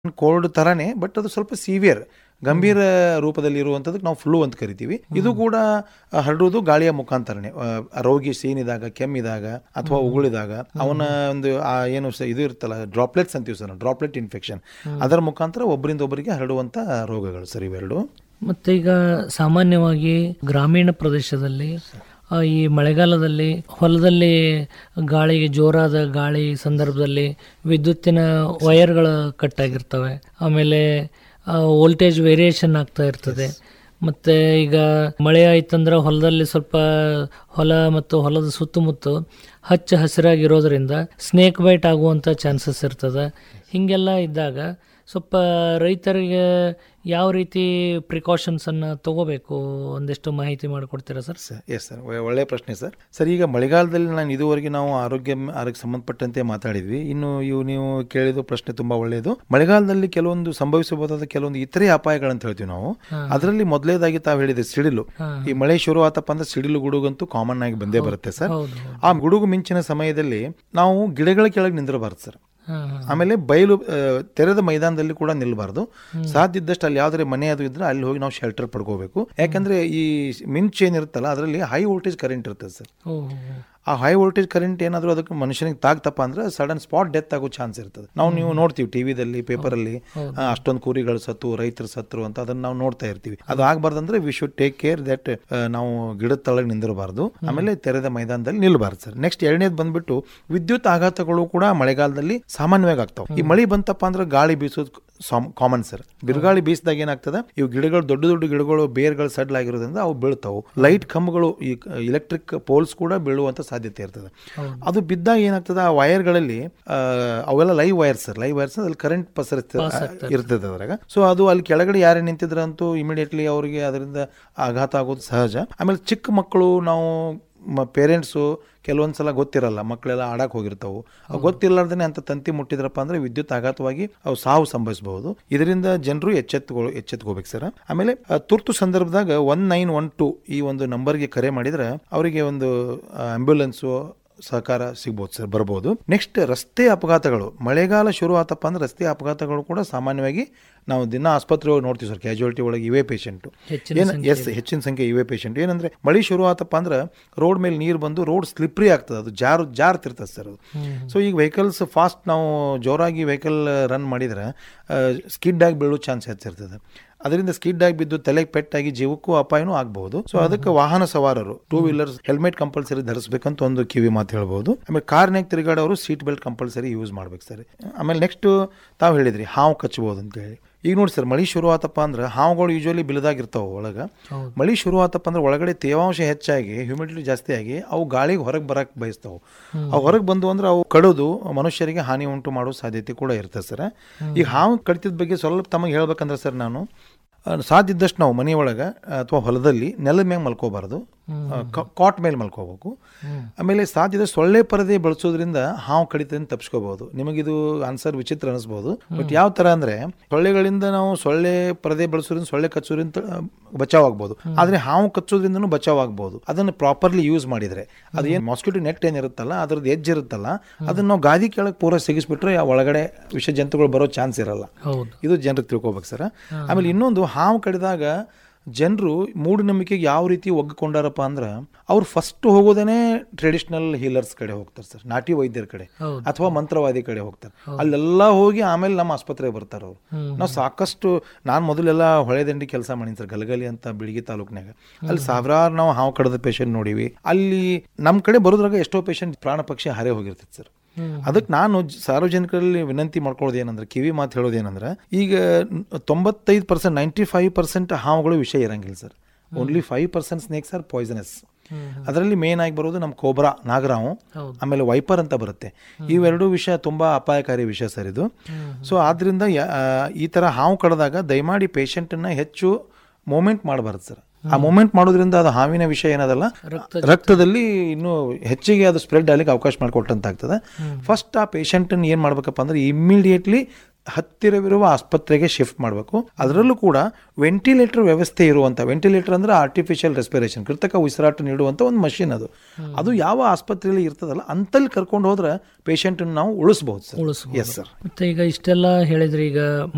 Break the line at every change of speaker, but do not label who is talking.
Cold ತರಾನೇ but ಅದು ಸ್ವಲ್ಪ ಸಿವಿಯರ್ ಗಂಭೀರ ರೂಪದಲ್ಲಿ ಇರುವಂಥದ್ದಕ್ಕೆ ನಾವು ಫ್ಲೂ ಅಂತ ಕರಿತೀವಿ ಇದು ಕೂಡ ಆ, ಹರಡುವುದು ಗಾಳಿಯ ಮುಖಾಂತರನೇ ಆ, ರೋಗಿ ಸೀನಿದಾಗ ಕೆಮ್ಮಿದಾಗ ಅಥವಾ ಉಗುಳಿದಾಗ ಅವನ ಒಂದು ಆ ಏನು ಸ- ಇದು ಇರುತ್ತಲ್ಲ ಡ್ರಾಪ್ಲೆಟ್ಸ್ ಅಂತೀವಿ ಸರ್ ಡ್ರಾಪ್ಲೆಟ್ ಇನ್ಫೆಕ್ಷನ್ ಅದರ ಮುಖಾಂತರ ಒಬ್ಬರಿಂದ ಒಬ್ಬರಿಗೆ ಹರಡುವಂಥ ರೋಗಗಳು ಸರ್ ಇವೆರಡು
ಮತ್ತು ಈಗ ಸಾಮಾನ್ಯವಾಗಿ ಗ್ರಾಮೀಣ ಪ್ರದೇಶದಲ್ಲಿ ಆ, ಈ ಮಳೆಗಾಲದಲ್ಲಿ ಹೊಲದಲ್ಲಿ ಗಾಳಿಗೆ ಜೋರಾದ ಗಾಳಿ ಸಂದರ್ಭದಲ್ಲಿ ವಿದ್ಯುತ್ತಿನ ವೈರ್ಗಳು ಕಟ್ ಆಗಿರ್ತವೆ ಆಮೇಲೆ ವೋಲ್ಟೇಜ್ ವೇರಿಯೇಷನ್ ಆಗ್ತಾ ಇರ್ತದೆ ಮತ್ತು ಈಗ ಮಳೆ ಆಯ್ತಂದ್ರೆ ಹೊಲದಲ್ಲಿ ಸ್ವಲ್ಪ ಹೊಲ ಮತ್ತು ಹೊಲದ ಸುತ್ತಮುತ್ತ ಹಚ್ಚ ಹಸಿರಾಗಿರೋದ್ರಿಂದ ಸ್ನೇಕ್ ಬೈಟ್ ಆಗುವಂಥ ಚಾನ್ಸಸ್ ಇರ್ತದೆ ಹೀಗೆಲ್ಲ ಇದ್ದಾಗ ಸ್ವಲ್ಪ ರೈತರಿಗೆ ಯಾವ ರೀತಿ ಪ್ರಿಕಾಷನ್ಸನ್ನು ತಗೋಬೇಕು ಒಂದಿಷ್ಟು ಮಾಹಿತಿ ಮಾಡಿಕೊಡ್ತೀರಾ ಸರ್
ಸರ್ ಎಸ್ ಸರ್ ಒಳ್ಳೆಯ ಪ್ರಶ್ನೆ ಸರ್ ಸರ್ ಈಗ ಮಳೆಗಾಲದಲ್ಲಿ ನಾನು ಇದುವರೆಗೆ ನಾವು ಆರೋಗ್ಯ ಆರೋಗ್ಯ ಸಂಬಂಧಪಟ್ಟಂತೆ ಮಾತಾಡಿದ್ವಿ ಇನ್ನು ಇವು ನೀವು ಕೇಳಿದ ಪ್ರಶ್ನೆ ತುಂಬಾ ಒಳ್ಳೆಯದು ಮಳೆಗಾಲದಲ್ಲಿ ಕೆಲವೊಂದು ಸಂಭವಿಸಬಹುದಾದ ಕೆಲವೊಂದು ಇತರೆ ಅಪಾಯಗಳಂತ ಹೇಳ್ತೀವಿ ನಾವು ಅದರಲ್ಲಿ ಮೊದಲೇದಾಗಿ ತಾವು ಹೇಳಿದ್ರೆ ಸಿಡಿಲು ಈ ಮಳೆ ಶುರು ಆತಪ್ಪ ಅಂದ್ರೆ ಸಿಡಿಲು ಗುಡುಗಂತೂ ಕಾಮನ್ ಆಗಿ ಬಂದೇ ಬರುತ್ತೆ ಸರ್
ಹೌದು
ಆ ಗುಡುಗು ಮಿಂಚಿನ ಸಮಯದಲ್ಲಿ ನಾವು ಗಿಡಗಳ ಕೆಳಗೆ ನಿಂದಿರಬಾರ್ದು ಸರ್
ಹಾಂ ಹಾಂ
ಆಮೇಲೆ ಬಯಲು ಆ, ತೆರೆದ ಮೈದಾನದಲ್ಲಿ ಕೂಡ ನಿಲ್ಬಾರ್ದು ಸಾಧ್ಯ ಇದ್ದಷ್ಟು ಅಲ್ಲಿ ಯಾವ್ದಾರೆ ಮನೆ ಅದು ಇದ್ರೆ ಅಲ್ಲಿ ಹೋಗಿ ನಾವು ಶೆಲ್ಟರ್ ಪಡ್ಕೋಬೇಕು ಯಾಕಂದ್ರೆ ಈ ಮಿಂಚ್ ಏನಿರುತ್ತಲ್ಲ ಅದರಲ್ಲಿ ಹೈ ವೋಲ್ಟೇಜ್ ಕರೆಂಟ್ ಇರ್ತದೆ ಸರ್
ಓ
ಆ ಹೈ ವೋಲ್ಟೇಜ್ ಕರೆಂಟ್ ಏನಾದರೂ ಅದಕ್ಕೆ ಮನುಷ್ಯನಿಗೆ ತಾಗ್ತಪ್ಪ ಅಂದ್ರೆ ಸಡನ್ ಸ್ಪಾಟ್ ಡೆತ್ ಆಗೋ ಚಾನ್ಸ್ ಇರ್ತದೆ ನಾವು ನೀವು ನೋಡ್ತೀವಿ ಟಿವಿದಲ್ಲಿ ಪೇಪರಲ್ಲಿ ಅಷ್ಟೊಂದು ಕುರಿಗಳು ಸತ್ತು ರೈತರು ಸತ್ರು ಅಂತ ಅದನ್ನ ನಾವು ನೋಡ್ತಾ ಇರ್ತೀವಿ ಅದು ಆಗ್ಬಾರ್ದಂದ್ರೆ we should take care that ನಾವು ಗಿಡದ ತಳಗೆ ನಿಂದಿರಬಾರ್ದು ಆಮೇಲೆ ತೆರೆದ ಮೈದಾನದಲ್ಲಿ ನಿಲ್ಬಾರ್ದು ಸರ್ ನೆಕ್ಸ್ಟ್ ಎರಡನೇದು ಬಂದ್ಬಿಟ್ಟು ವಿದ್ಯುತ್ ಆಘಾತಗಳು ಕೂಡ ಮಳೆಗಾಲದಲ್ಲಿ ಸಾಮಾನ್ಯವಾಗಿ ಆಗ್ತಾವೆ ಈ ಮಳೆ ಬಂತಪ್ಪ ಅಂದ್ರೆ ಗಾಳಿ ಬೀಸೋದು ಕಾಮನ್ ಸರ್ ಬಿರುಗಾಳಿ ಬೀಸಿದಾಗ ಏನಾಗ್ತದೆ ಇವು ಗಿಡಗಳು ದೊಡ್ಡ ದೊಡ್ಡ ಗಿಡಗಳು ಬೇರ್ಗಳು ಸಡ್ಲ್ ಆಗಿರೋದ್ರಿಂದ ಅವು ಬೀಳ್ತಾವು ಲೈಟ್ ಕಂಬಗಳು ಈ ಇಲೆಕ್ಟ್ರಿಕ್ ಪೋಲ್ಸ್ ಕೂಡ ಬೀಳುವಂತ ಸಾಧ್ಯತೆ ಇರ್ತದೆ ಅದು ಬಿದ್ದಾಗ ಏನಾಗ್ತದೆ ಆ ವೈರ್ಗಳಲ್ಲಿ ಆ, ಅವೆಲ್ಲ live wires sir live wires ಅಲ್ಲಿ ಕರೆಂಟ್ ಪಸರಿಸ್ತದೆ ಇರ್ತದೆ ಅದ್ರಾಗ ಸೊ ಅದು ಅಲ್ಲಿ ಕೆಳಗಡೆ ಯಾರೇ ನಿಂತಿದ್ರಂತೂ ಇಮಿಡಿಯೇಟ್ಲಿ ಅವರಿಗೆ ಅದರಿಂದ ಆಘಾತ ಆಗೋದು ಸಹಜ ಆಮೇಲೆ ಚಿಕ್ಕ ಮಕ್ಕಳು ನಾವು ಪೇರೆಂಟ್ಸು ಕೆಲವೊಂದು ಸಲ ಗೊತ್ತಿರಲ್ಲ ಮಕ್ಕಳೆಲ್ಲ ಆಡಕ್ಕೆ ಹೋಗಿರ್ತಾವು ಅವು ಗೊತ್ತಿರ್ಲಾರ್ದೇ ಅಂತ ತಂತಿ ಮುಟ್ಟಿದ್ರಪ್ಪ ಅಂದ್ರೆ ವಿದ್ಯುತ್ ಆಘಾತವಾಗಿ ಅವು ಸಾವು ಸಂಭವಿಸಬಹುದು ಇದರಿಂದ ಜನರು ಎಚ್ಚೆತ್ತುಗಳು ಎಚ್ಚೆತ್ಕೋಬೇಕು ಸರ್ ಆಮೇಲೆ ಆ, ತುರ್ತು ಸಂದರ್ಭದಾಗ ಒನ್ ನೈನ್ ಒನ್ ಟು ಈ ಒಂದು ನಂಬರ್ಗೆ ಕರೆ ಮಾಡಿದ್ರೆ ಅವರಿಗೆ ಒಂದು ಆಂಬ್ಯುಲೆನ್ಸು ಸಹಕಾರ ಸಿಗ್ಬೋದು ಸರ್ ಬರ್ಬೋದು ನೆಕ್ಸ್ಟ್ ರಸ್ತೆ ಅಪಘಾತಗಳು ಮಳೆಗಾಲ ಶುರು ಆತಪ್ಪ ಅಂದ್ರೆ ರಸ್ತೆ ಅಪಘಾತಗಳು ಕೂಡ ಸಾಮಾನ್ಯವಾಗಿ ನಾವು ದಿನ ಆಸ್ಪತ್ರೆ ಹೋಗಿ ನೋಡ್ತೀವಿ ಸರ್ ಕ್ಯಾಜುಯಾಲಿಟಿ ಒಳಗೆ ಇವೇ ಪೇಷಂಟು
ಹೆಚ್ಚಿನ
ಏನು ಎಸ್ ಹೆಚ್ಚಿನ ಸಂಖ್ಯೆ ಇವೇ ಪೇಷಂಟ್ ಏನಂದ್ರೆ ಮಳೆ ಶುರು ಆತಪ್ಪ ಅಂದ್ರೆ ರೋಡ್ ಮೇಲೆ ನೀರು ಬಂದು ರೋಡ್ ಸ್ಲಿಪ್ರಿ ಆಗ್ತದೆ ಅದು ಜಾರು ಜಾರ್ತಿರ್ತದೆ ಸರ್ ಅದು ಸೊ ಈಗ ವೆಹಿಕಲ್ಸ್ ಫಾಸ್ಟ್ ನಾವು ಜೋರಾಗಿ ವೆಹಿಕಲ್ ರನ್ ಮಾಡಿದ್ರೆ ಸ್ಕಿಡ್ ಆಗಿ ಬೀಳೋ ಚಾನ್ಸ್ ಹೆಚ್ಚಿರ್ತದೆ ಅದರಿಂದ ಸ್ಕಿಡ್ ಆಗಿ ಬಿದ್ದು ತಲೆಗೆ ಪೆಟ್ಟಾಗಿ ಜೀವಕ್ಕೂ ಅಪಾಯನೂ ಆಗಬಹುದು ಸೊ ಅದಕ್ಕೆ ವಾಹನ ಸವಾರರು ಟೂ ವೀಲರ್ಸ್ ಹೆಲ್ಮೆಟ್ ಕಂಪಲ್ಸರಿ ಧರಿಸಬೇಕಂತ ಒಂದು ಕಿವಿ ಮಾತು ಹೇಳ್ಬೋದು ಆಮೇಲೆ ಕಾರ್ನಾಗ ತಿರುಗಾಡೋರು ಸೀಟ್ ಬೆಲ್ಟ್ ಕಂಪಲ್ಸರಿ ಯೂಸ್ ಮಾಡ್ಬೇಕು ಸರ್ ಆಮೇಲೆ ನೆಕ್ಸ್ಟ್ ತಾವು ಹೇಳಿದ್ರಿ ಹಾವು ಕಚ್ಚಬಹುದು ಅಂತ ಹೇಳಿ ಈಗ ನೋಡಿ ಸರ್ ಮಳೆ ಶುರು ಆತಪ್ಪ ಅಂದ್ರೆ ಹಾವುಗಳು ಯೂಶಲಿ ಬಿಲದಾಗಿರ್ತಾವೆ ಒಳಗೆ ಮಳೆ ಶುರು ಆತಪ್ಪ ಅಂದ್ರೆ ಒಳಗಡೆ ತೇವಾಂಶ ಹೆಚ್ಚಾಗಿ ಹ್ಯೂಮಿಡಿಟಿ ಜಾಸ್ತಿ ಆಗಿ ಅವು ಗಾಳಿಗೆ ಹೊರಗೆ ಬರಕ್ಕೆ ಬಯಸ್ತಾವೆ ಅವು ಹೊರಗೆ ಬಂದು ಅಂದ್ರೆ ಅವು ಕಡಿದು ಮನುಷ್ಯರಿಗೆ ಹಾನಿ ಉಂಟು ಮಾಡೋ ಸಾಧ್ಯತೆ ಕೂಡ ಇರ್ತದೆ ಸರ್ ಈ ಹಾವು ಕಡಿತದ ಬಗ್ಗೆ ಸ್ವಲ್ಪ ತಮಗೆ ಹೇಳ್ಬೇಕಂದ್ರೆ ಸರ್ ನಾನು ಆ, ಸಾಧ್ಯ ಇದ್ದಷ್ಟು ನಾವು ಮನೆಯೊಳಗೆ ಅಥವಾ ಹೊಲದಲ್ಲಿ ನೆಲದ ಮೇಲೆ ಮಲ್ಕೋಬಾರ್ದು ಕಾಟ್ ಮೇಲೆ ಮಲ್ಕೋಬೇಕು ಆಮೇಲೆ ಸಾಧ್ಯ ಇದ್ದಷ್ಟು ಸೊಳ್ಳೆ ಪರದೆ ಬಳಸೋದ್ರಿಂದ ಹಾವು ಕಡಿತದಿಂದ ತಪ್ಪಿಸ್ಕೋಬಹುದು ನಿಮಗಿದು ಆನ್ಸರ್ ವಿಚಿತ್ರ ಅನಿಸ್ಬೋದು ಬಟ್ ಯಾವ ತರ ಅಂದ್ರೆ ಸೊಳ್ಳೆಗಳಿಂದ ನಾವು ಸೊಳ್ಳೆ ಪರದೆ ಬಳಸೋದ್ರಿಂದ ಸೊಳ್ಳೆ ಕಚ್ಚೋದ್ರಿಂದ ಆ, ಬಚಾವ್ ಆಗ್ಬೋದು ಆದ್ರೆ ಹಾವು ಕಚ್ಚೋದ್ರಿಂದನೂ ಬಚಾವ್ ಆಗ್ಬೋದು ಅದನ್ನು ಪ್ರಾಪರ್ಲಿ ಯೂಸ್ ಮಾಡಿದ್ರೆ ಅದು ಏನು ಮಾಸ್ಕಿಟೋ ನೆಟ್ ಏನಿರುತ್ತಲ್ಲ ಅದ್ರದ್ದು ಎಜ್ ಇರುತ್ತಲ್ಲ ಅದನ್ನ ನಾವು ಗಾದಿ ಕೆಳಗೆ ಪೂರ ಸಿಗಿಸ್ಬಿಟ್ರೆ ಆ ಒಳಗಡೆ ವಿಷ ಜಂತುಗಳು ಬರೋ ಚಾನ್ಸ್ ಇರಲ್ಲ
ಹೌದು
ಇದು ಜನರಿಗೆ ತಿಳ್ಕೊಬೇಕು ಸರ್ ಆಮೇಲೆ ಇನ್ನೊಂದು ಹಾವು ಕಡಿದಾಗ ಜನರು ಮೂಢನಂಬಿಕೆಗೆ ಯಾವ ರೀತಿ ಒಗ್ಗಿಕೊಂಡಾರಪ್ಪ ಅಂದ್ರೆ ಅವ್ರು ಫಸ್ಟ್ ಹೋಗೋದೇನೆ ಟ್ರೆಡಿಷನಲ್ ಹೀಲರ್ಸ್ ಕಡೆ ಹೋಗ್ತಾರೆ ಸರ್ ನಾಟಿ ವೈದ್ಯರ ಕಡೆ
ಹೌದು.
ಅಥವಾ ಮಂತ್ರವಾದಿ ಕಡೆ ಹೋಗ್ತಾರೆ ಅಲ್ಲೆಲ್ಲ ಹೋಗಿ ಆಮೇಲೆ ನಮ್ಮ ಆಸ್ಪತ್ರೆಗೆ ಬರ್ತಾರೆ ಅವ್ರು ನಾವು ಸಾಕಷ್ಟು ನಾನು ಮೊದಲೆಲ್ಲ ಹೊಳೆದಂಡಿ ಕೆಲಸ ಮಾಡೀನಿ ಸರ್ ಗಲಗಲಿ ಅಂತ ಬಿಳಿಗಿ ತಾಲೂಕ್ನಾಗ ಅಲ್ಲಿ ಸಾವಿರಾರು ನಾವು ಹಾವು ಕಡದ ಪೇಷಂಟ್ ನೋಡಿವಿ ಅಲ್ಲಿ ನಮ್ಮ ಕಡೆ ಬರೋದ್ರಾಗ ಎಷ್ಟೋ ಪೇಷಂಟ್ ಪ್ರಾಣ ಪಕ್ಷಿ ಹಾರೇ ಹೋಗಿರ್ತೈತೆ ಸರ್ ಅದಕ್ಕೆ ನಾನು ಜ- ಸಾರ್ವಜನಿಕರಲ್ಲಿ ವಿನಂತಿ ಮಾಡ್ಕೊಳ್ಳೋದು ಏನಂದ್ರೆ ಕಿವಿ ಮಾತು ಹೇಳೋದು ಏನಂದ್ರೆ ಈಗ ತೊಂಬತ್ತೈದು ಪರ್ಸೆಂಟ್ ನೈಂಟಿ ಫೈವ್ ಪರ್ಸೆಂಟ್ ಹಾವುಗಳು ವಿಷಯ ಇರಂಗಿಲ್ಲ sir only five percent snakes are poisonous ಅದರಲ್ಲಿ ಮೇನ್ ಆಗಿ ಬರೋದು ನಮ್ಮ ಕೋಬ್ರಾ ನಾಗರಾವು
ಹೌದು.
ಆಮೇಲೆ ವೈಪರ್ ಅಂತ ಬರುತ್ತೆ ಇವೆರಡು ವಿಷಯ ತುಂಬಾ ಅಪಾಯಕಾರಿ ವಿಷಯ ಸರ್ ಇದು ಸೊ ಆದ್ರಿಂದ ಯ- ಆ, ಈ ತರ ಹಾವು ಕಡ್ದಾಗ ದಯಮಾಡಿ ಪೇಷಂಟನ್ನ ಹೆಚ್ಚು ಮೂಮೆಂಟ್ ಮಾಡಬಾರ್ದು ಸರ್ ಆ ಮೂಮೆಂಟ್ ಮಾಡೋದ್ರಿಂದ ಅದು ಹಾವಿನ ವಿಷಯ ಏನದಲ್ಲ ರಕ್ತದಲ್ಲಿ ಇನ್ನೂ ಹೆಚ್ಚಿಗೆ ಅದು ಸ್ಪ್ರೆಡ್ ಆಗ್ಲಿಕ್ಕೆ ಅವಕಾಶ ಮಾಡಿಕೊಟ್ಟಂತ ಆಗ್ತದೆ ಫಸ್ಟ್ ಆ ಪೇಷಂಟನ್ನು ಏನು ಮಾಡ್ಬೇಕಪ್ಪ ಅಂದ್ರೆ ಇಮ್ಮಿಡಿಯೇಟ್ಲಿ ಹತ್ತಿರವಿರುವ ಆಸ್ಪತ್ರೆಗೆ ಶಿಫ್ಟ್ ಮಾಡಬೇಕು ಅದರಲ್ಲೂ ಕೂಡ ವೆಂಟಿಲೇಟರ್ ವ್ಯವಸ್ಥೆ ಇರುವಂಥ ವೆಂಟಿಲೇಟರ್ ಅಂದ್ರೆ ಆರ್ಟಿಫಿಷಿಯಲ್ ರೆಸ್ಪಿರೇಷನ್ ಕೃತಕ ಉಸಿರಾಟ ನೀಡುವಂಥ ಒಂದು ಮಷಿನ್ ಅದು ಅದು ಯಾವ ಆಸ್ಪತ್ರೆಯಲ್ಲಿ ಇರ್ತದಲ್ಲ ಅಂತಲ್ಲಿ ಕರ್ಕೊಂಡು ಹೋದ್ರೆ ಪೇಷಂಟನ್ನು ನಾವು ಉಳಿಸ್ಬೋದು ಸರ್
ಉಳಿಸ್ಬೋದು.
ಎಸ್ ಸರ್
ಮತ್ತೆ ಈಗ ಇಷ್ಟೆಲ್ಲ ಹೇಳಿದ್ರಿ ಈಗ